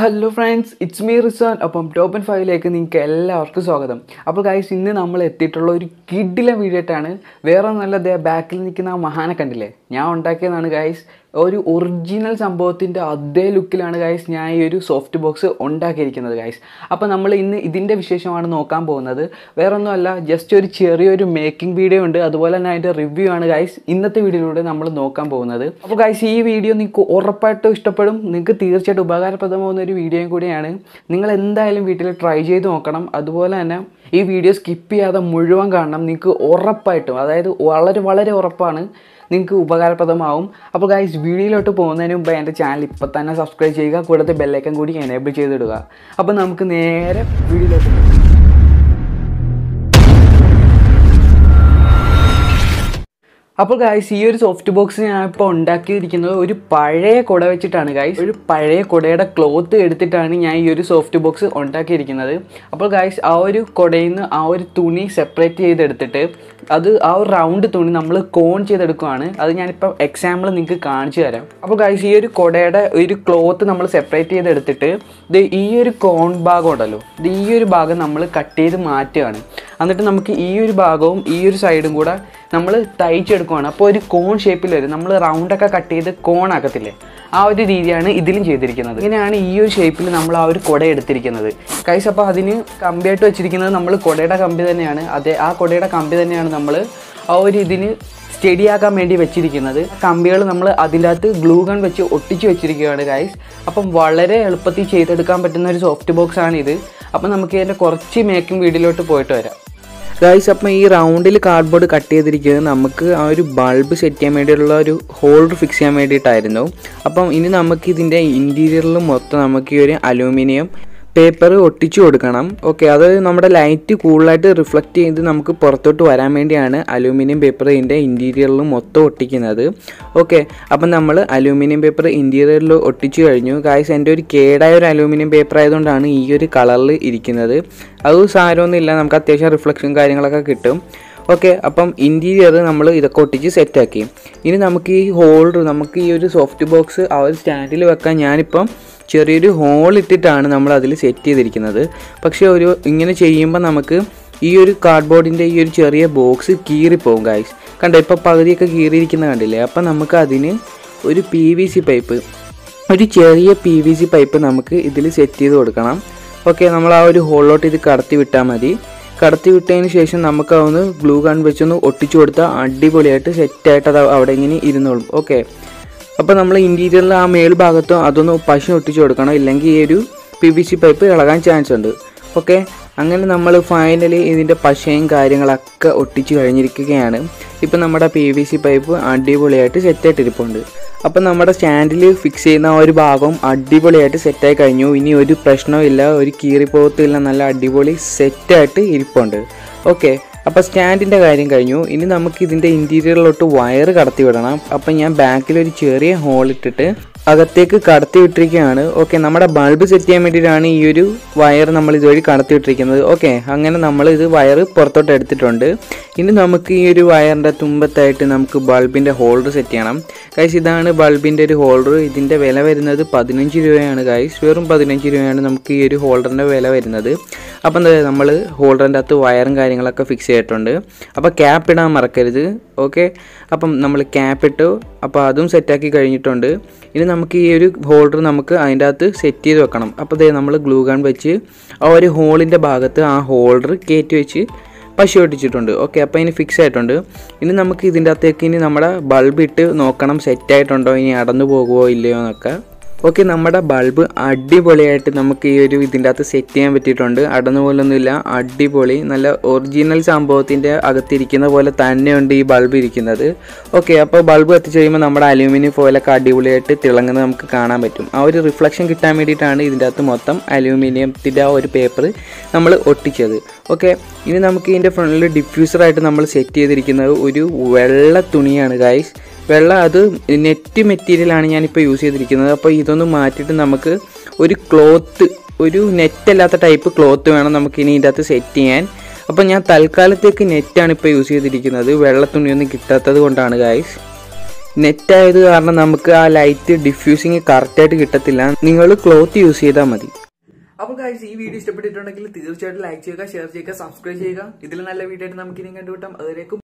hello friends it's me Rizan അപ്പം top and ഫൈവിലേക്ക് നിങ്ങൾക്ക് എല്ലാവർക്കും സ്വാഗതം അപ്പോൾ ഗൈസ് ഇന്ന് നമ്മൾ എത്തിയിട്ടുള്ള ഒരു കിഡിലെ വീഡിയോ ആയിട്ടാണ് വേറെ നല്ല ദേ ബാക്കിൽ നിൽക്കുന്ന ആ മഹാനെ കണ്ടില്ലേ ഞാൻ ഉണ്ടാക്കിയതാണ് ഗൈസ് ഒരു ഒറിജിനൽ സംഭവത്തിൻ്റെ അതേ ലുക്കിലാണ് ഗൈസ് ഞാൻ ഈ ഒരു സോഫ്റ്റ് ബോക്സ് ഉണ്ടാക്കിയിരിക്കുന്നത് ഗൈസ് അപ്പോൾ നമ്മൾ ഇന്ന് ഇതിൻ്റെ വിശേഷമാണ് നോക്കാൻ പോകുന്നത് വേറെ ഒന്നുമല്ല ജസ്റ്റ് ഒരു ചെറിയൊരു മേക്കിംഗ് വീഡിയോ ഉണ്ട് അതുപോലെ തന്നെ അതിൻ്റെ റിവ്യൂ ആണ് ഗൈസ് ഇന്നത്തെ വീഡിയോയിലൂടെ നമ്മൾ നോക്കാൻ പോകുന്നത് അപ്പോൾ ഗൈസ് ഈ വീഡിയോ നിങ്ങൾക്ക് ഉറപ്പായിട്ടും ഇഷ്ടപ്പെടും നിങ്ങൾക്ക് തീർച്ചയായിട്ടും ഉപകാരപ്രദമാകുന്ന ഒരു വീഡിയോയും കൂടിയാണ് നിങ്ങൾ എന്തായാലും വീട്ടിൽ ട്രൈ ചെയ്ത് നോക്കണം അതുപോലെ തന്നെ ഈ വീഡിയോ സ്കിപ്പ് ചെയ്യാതെ മുഴുവൻ കാണണം നിങ്ങൾക്ക് ഉറപ്പായിട്ടും അതായത് വളരെ വളരെ ഉറപ്പാണ് നിങ്ങൾക്ക് ഉപകാരപ്രദമാവും അപ്പോൾ ഗൈസ് വീഡിയോയിലോട്ട് പോകുന്നതിന് മുമ്പ് എൻ്റെ ചാനൽ ഇപ്പം തന്നെ സബ്സ്ക്രൈബ് ചെയ്യുക കൂടാതെ ബെല്ലൈക്കൻ കൂടി എനേബിൾ ചെയ്തിടുക അപ്പോൾ നമുക്ക് നേരെ വീഡിയോയിലോട്ട് പോകാം അപ്പോൾ ഗായ്സ് ഈ ഒരു സോഫ്റ്റ് ബോക്സ് ഞാൻ ഇപ്പോൾ ഉണ്ടാക്കിയിരിക്കുന്നത് ഒരു പഴയ കുട വെച്ചിട്ടാണ് ഗായ്സ് ഒരു പഴയ കുടയുടെ ക്ലോത്ത് എടുത്തിട്ടാണ് ഞാൻ ഈ ഒരു സോഫ്റ്റ് ബോക്സ് ഉണ്ടാക്കിയിരിക്കുന്നത് അപ്പോൾ ഗായ്സ് ആ ഒരു കുടയിൽ നിന്ന് ആ ഒരു തുണി സെപ്പറേറ്റ് ചെയ്തെടുത്തിട്ട് അത് ആ ഒരു റൗണ്ട് തുണി നമ്മൾ കോൺ ചെയ്തെടുക്കുകയാണ് അത് ഞാനിപ്പോൾ എക്സാമ്പിൾ നിങ്ങൾക്ക് കാണിച്ചു തരാം അപ്പോൾ ഗായ്സ് ഈ ഒരു കുടയുടെ ഒരു ക്ലോത്ത് നമ്മൾ സെപ്പറേറ്റ് ചെയ്തെടുത്തിട്ട് ഇത് ഈ ഒരു കോൺ ഭാഗം ഉണ്ടല്ലോ ഇത് ഈ ഒരു ഭാഗം നമ്മൾ കട്ട് ചെയ്ത് മാറ്റുകയാണ് എന്നിട്ട് നമുക്ക് ഈ ഒരു ഭാഗവും ഈ ഒരു സൈഡും കൂടെ നമ്മൾ തയ്ച്ചെടുക്കുകയാണ് അപ്പോൾ ഒരു കോൺ ഷേപ്പിൽ വരും നമ്മൾ റൗണ്ടൊക്കെ കട്ട് ചെയ്ത് കോൺ ആക്കത്തില്ലേ ആ ഒരു രീതിയാണ് ഇതിലും ചെയ്തിരിക്കുന്നത് ഇങ്ങനെയാണ് ഈ ഒരു ഷേപ്പിൽ നമ്മൾ ആ ഒരു കുട എടുത്തിരിക്കുന്നത് കൈസ് അപ്പോൾ അതിന് കമ്പിയായിട്ട് വെച്ചിരിക്കുന്നത് നമ്മൾ കുടയുടെ കമ്പി തന്നെയാണ് അതെ ആ കുടയുടെ കമ്പി തന്നെയാണ് നമ്മൾ ആ ഒരു ഇതിന് സ്റ്റഡിയാക്കാൻ വേണ്ടി വെച്ചിരിക്കുന്നത് കമ്പികൾ നമ്മൾ അതിൻ്റെ അകത്ത് ഗ്ലൂ ഗൺ വെച്ച് ഒട്ടിച്ച് വെച്ചിരിക്കുകയാണ് ഗൈസ് അപ്പം വളരെ എളുപ്പത്തിൽ ചെയ്തെടുക്കാൻ പറ്റുന്ന ഒരു സോഫ്റ്റ് ബോക്സ് ആണ് ഇത് അപ്പം നമുക്ക് ഇതിൻ്റെ കുറച്ച് മേക്കിംഗ് വീഡിയോയിലോട്ട് പോയിട്ട് വരാം ഗൈസ് അപ്പം ഈ റൗണ്ടിൽ കാർഡ്ബോർഡ് കട്ട് ചെയ്തിരിക്കുന്നത് നമുക്ക് ആ ഒരു ബൾബ് സെറ്റ് ചെയ്യാൻ വേണ്ടിയുള്ള ഒരു ഹോൾഡർ ഫിക്സ് ചെയ്യാൻ വേണ്ടിയിട്ടായിരുന്നു അപ്പം ഇനി നമുക്ക് ഇതിൻ്റെ ഇൻറ്റീരിയറിൽ മൊത്തം നമുക്ക് ഈ ഒരു അലൂമിനിയം പേപ്പർ ഒട്ടിച്ചു കൊടുക്കണം ഓക്കെ അത് നമ്മുടെ ലൈറ്റ് കൂടുതലായിട്ട് റിഫ്ലക്റ്റ് ചെയ്ത് നമുക്ക് പുറത്തോട്ട് വരാൻ വേണ്ടിയാണ് അലൂമിനിയം പേപ്പർ ഇതിൻ്റെ ഇൻറ്റീരിയറിൽ മൊത്തം ഒട്ടിക്കുന്നത് ഓക്കെ അപ്പം നമ്മൾ അലൂമിനിയം പേപ്പർ ഇൻറ്റീരിയറിൽ ഒട്ടിച്ചു കഴിഞ്ഞു ഗായ്സ് എൻ്റെ ഒരു കേടായ ഒരു അലൂമിനിയം പേപ്പർ ആയതുകൊണ്ടാണ് ഈ ഒരു കളറിൽ ഇരിക്കുന്നത് അത് സാരമൊന്നുമില്ല നമുക്ക് അത്യാവശ്യം റിഫ്ലക്ഷൻ കാര്യങ്ങളൊക്കെ കിട്ടും ഓക്കെ അപ്പം ഇൻറ്റീരിയർ നമ്മൾ ഇതൊക്കെ ഒട്ടിച്ച് സെറ്റാക്കി ഇനി നമുക്ക് ഈ ഹോൾഡർ നമുക്ക് ഈ ഒരു സോഫ്റ്റ് ബോക്സ് ആ ഒരു സ്റ്റാൻഡിൽ വെക്കാൻ ഞാനിപ്പം ചെറിയൊരു ഹോൾ ഇട്ടിട്ടാണ് നമ്മൾ അതിൽ സെറ്റ് ചെയ്തിരിക്കുന്നത് പക്ഷേ ഒരു ഇങ്ങനെ ചെയ്യുമ്പോൾ നമുക്ക് ഈ ഒരു കാർഡ്ബോർഡിൻ്റെ ഈ ഒരു ചെറിയ ബോക്സ് കീറിപ്പോവും ഗായ്സ് കണ്ടോ ഇപ്പോൾ പകുതിയൊക്കെ കീറിയിരിക്കുന്ന കണ്ടില്ലേ അപ്പം നമുക്ക് അതിന് ഒരു പി വി സി പൈപ്പ് ഒരു ചെറിയ പി വി സി പൈപ്പ് നമുക്ക് ഇതിൽ സെറ്റ് ചെയ്ത് കൊടുക്കണം ഓക്കെ നമ്മൾ ആ ഒരു ഹോളിലോട്ട് ഇത് കടത്തി വിട്ടാൽ മതി കടത്തി വിട്ടതിന് ശേഷം നമുക്ക് അതൊന്ന് ഗ്ലൂ ഗൺ വെച്ചൊന്ന് ഒട്ടിച്ചു കൊടുത്താൽ അടിപൊളിയായിട്ട് സെറ്റായിട്ട് അത് അവിടെ ഇങ്ങനെ ഇരുന്നോളും ഓക്കെ അപ്പോൾ നമ്മൾ ഇൻറ്റീരിയറിൽ ആ മേൽഭാഗത്തും അതൊന്ന് പശു ഒട്ടിച്ചു കൊടുക്കണം ഇല്ലെങ്കിൽ ഈ ഒരു പി വി സി പൈപ്പ് ഇളകാൻ ചാൻസ് ഉണ്ട് ഓക്കെ അങ്ങനെ നമ്മൾ ഫൈനലി ഇതിൻ്റെ പശയും കാര്യങ്ങളൊക്കെ ഒട്ടിച്ച് കഴിഞ്ഞിരിക്കുകയാണ് ഇപ്പം നമ്മുടെ പി വി സി പൈപ്പ് അടിപൊളിയായിട്ട് സെറ്റായിട്ടിരിപ്പുണ്ട് അപ്പം നമ്മുടെ സ്റ്റാൻഡിൽ ഫിക്സ് ചെയ്യുന്ന ആ ഒരു ഭാഗം അടിപൊളിയായിട്ട് സെറ്റായി കഴിഞ്ഞു ഇനി ഒരു പ്രശ്നവും ഒരു കീറിപ്പോകത്തില്ല നല്ല അടിപൊളി സെറ്റായിട്ട് ഇരിപ്പുണ്ട് ഓക്കെ അപ്പോൾ സ്റ്റാൻഡിൻ്റെ കാര്യം കഴിഞ്ഞു ഇനി നമുക്ക് ഇതിൻ്റെ ഇൻറ്റീരിയറിലോട്ട് വയർ കടത്തി വിടണം അപ്പം ഞാൻ ബാക്കിൽ ഒരു ചെറിയ ഹോൾ ഇട്ടിട്ട് അകത്തേക്ക് കടത്തി വിട്ടിരിക്കുകയാണ് ഓക്കെ നമ്മുടെ ബൾബ് സെറ്റ് ചെയ്യാൻ വേണ്ടിയിട്ടാണ് ഈ ഒരു വയർ നമ്മൾ ഇതുവഴി കടത്തി വിട്ടിരിക്കുന്നത് ഓക്കെ അങ്ങനെ നമ്മൾ ഇത് വയർ പുറത്തോട്ട് എടുത്തിട്ടുണ്ട് ഇനി നമുക്ക് ഈ ഒരു വയറിൻ്റെ തുമ്പത്തായിട്ട് നമുക്ക് ബൾബിൻ്റെ ഹോൾഡർ സെറ്റ് ചെയ്യണം ഗൈസ് ഇതാണ് ബൾബിൻ്റെ ഒരു ഹോൾഡർ ഇതിൻ്റെ വില വരുന്നത് പതിനഞ്ച് രൂപയാണ് ഗൈസ് വെറും പതിനഞ്ച് രൂപയാണ് നമുക്ക് ഈ ഒരു ഹോൾഡറിൻ്റെ വില വരുന്നത് അപ്പം എന്താ നമ്മൾ ഹോൾഡറിൻ്റെ അകത്ത് വയറും കാര്യങ്ങളൊക്കെ ഫിക്സ് ചെയ്തിട്ടുണ്ട് അപ്പോൾ ക്യാപ്പ് ഇടാൻ മറക്കരുത് ഓക്കെ അപ്പം നമ്മൾ ക്യാപ്പ് ഇട്ടു അപ്പോൾ അതും സെറ്റാക്കി കഴിഞ്ഞിട്ടുണ്ട് ഇനി നമുക്ക് ഈ ഒരു ഹോൾഡർ നമുക്ക് അതിൻ്റെ അകത്ത് സെറ്റ് ചെയ്ത് വെക്കണം അപ്പോൾ ഇതേ നമ്മൾ ഗ്ലൂ ഗൺ വെച്ച് ആ ഒരു ഹോളിൻ്റെ ഭാഗത്ത് ആ ഹോൾഡർ കയറ്റി വെച്ച് പശു ഒട്ടിച്ചിട്ടുണ്ട് ഓക്കെ അപ്പോൾ ഇനി ഫിക്സ് ആയിട്ടുണ്ട് ഇനി നമുക്ക് ഇതിൻ്റെ അകത്തേക്ക് ഇനി നമ്മുടെ ബൾബ് ഇട്ട് നോക്കണം സെറ്റായിട്ടുണ്ടോ ഇനി അടന്നു പോകുമോ ഇല്ലയോ എന്നൊക്കെ ഓക്കെ നമ്മുടെ ബൾബ് അടിപൊളിയായിട്ട് നമുക്ക് ഈ ഒരു ഇതിൻ്റെ അകത്ത് സെറ്റ് ചെയ്യാൻ പറ്റിയിട്ടുണ്ട് അടന്നു പോലൊന്നുമില്ല അടിപൊളി നല്ല ഒറിജിനൽ സംഭവത്തിൻ്റെ അകത്തിരിക്കുന്ന പോലെ തന്നെയുണ്ട് ഈ ബൾബ് ഇരിക്കുന്നത് ഓക്കെ അപ്പോൾ ബൾബ് കത്തിച്ച് കഴിയുമ്പോൾ നമ്മുടെ അലൂമിനിയം ഫോയിലൊക്കെ അടിപൊളിയായിട്ട് തിളങ്ങുന്നത് നമുക്ക് കാണാൻ പറ്റും ആ ഒരു റിഫ്ലക്ഷൻ കിട്ടാൻ വേണ്ടിയിട്ടാണ് ഇതിൻ്റെ അകത്ത് മൊത്തം അലൂമിനിയത്തിൻ്റെ ആ ഒരു പേപ്പർ നമ്മൾ ഒട്ടിച്ചത് ഓക്കെ ഇനി നമുക്ക് ഇതിൻ്റെ ഫ്രണ്ടിൽ ഡിഫ്യൂസറായിട്ട് നമ്മൾ സെറ്റ് ചെയ്തിരിക്കുന്നത് ഒരു വെള്ള തുണിയാണ് ഗൈസ് വെള്ള അത് നെറ്റ് മെറ്റീരിയലാണ് ഞാനിപ്പോൾ യൂസ് ചെയ്തിരിക്കുന്നത് അപ്പോൾ ഇതൊന്ന് മാറ്റിയിട്ട് നമുക്ക് ഒരു ക്ലോത്ത് ഒരു നെറ്റ് അല്ലാത്ത ടൈപ്പ് ക്ലോത്ത് വേണം നമുക്ക് ഇനി ഇതിൻ്റെ അകത്ത് സെറ്റ് ചെയ്യാൻ അപ്പോൾ ഞാൻ തൽക്കാലത്തേക്ക് നെറ്റാണ് ഇപ്പോൾ യൂസ് ചെയ്തിരിക്കുന്നത് വെള്ള തുണിയൊന്നും കിട്ടാത്തത് കൊണ്ടാണ് ഗായ്സ് നെറ്റ് ആയത് കാരണം നമുക്ക് ആ ലൈറ്റ് ഡിഫ്യൂസിങ് കറക്റ്റായിട്ട് കിട്ടത്തില്ല നിങ്ങൾ ക്ലോത്ത് യൂസ് ചെയ്താൽ മതി അപ്പോൾ ഗൈസ് ഈ വീഡിയോ ഇഷ്ടപ്പെട്ടിട്ടുണ്ടെങ്കിൽ തീർച്ചയായിട്ടും ലൈക്ക് ചെയ്യുക ഷെയർ ചെയ്യുക സബ്സ്ക്രൈബ് ചെയ്യുക ഇതിൽ നല്ല വീഡിയോ ആയിട്ട് നമുക്ക് ഇനി കണ്ടുപിട്ടാം അതുവരേക്കും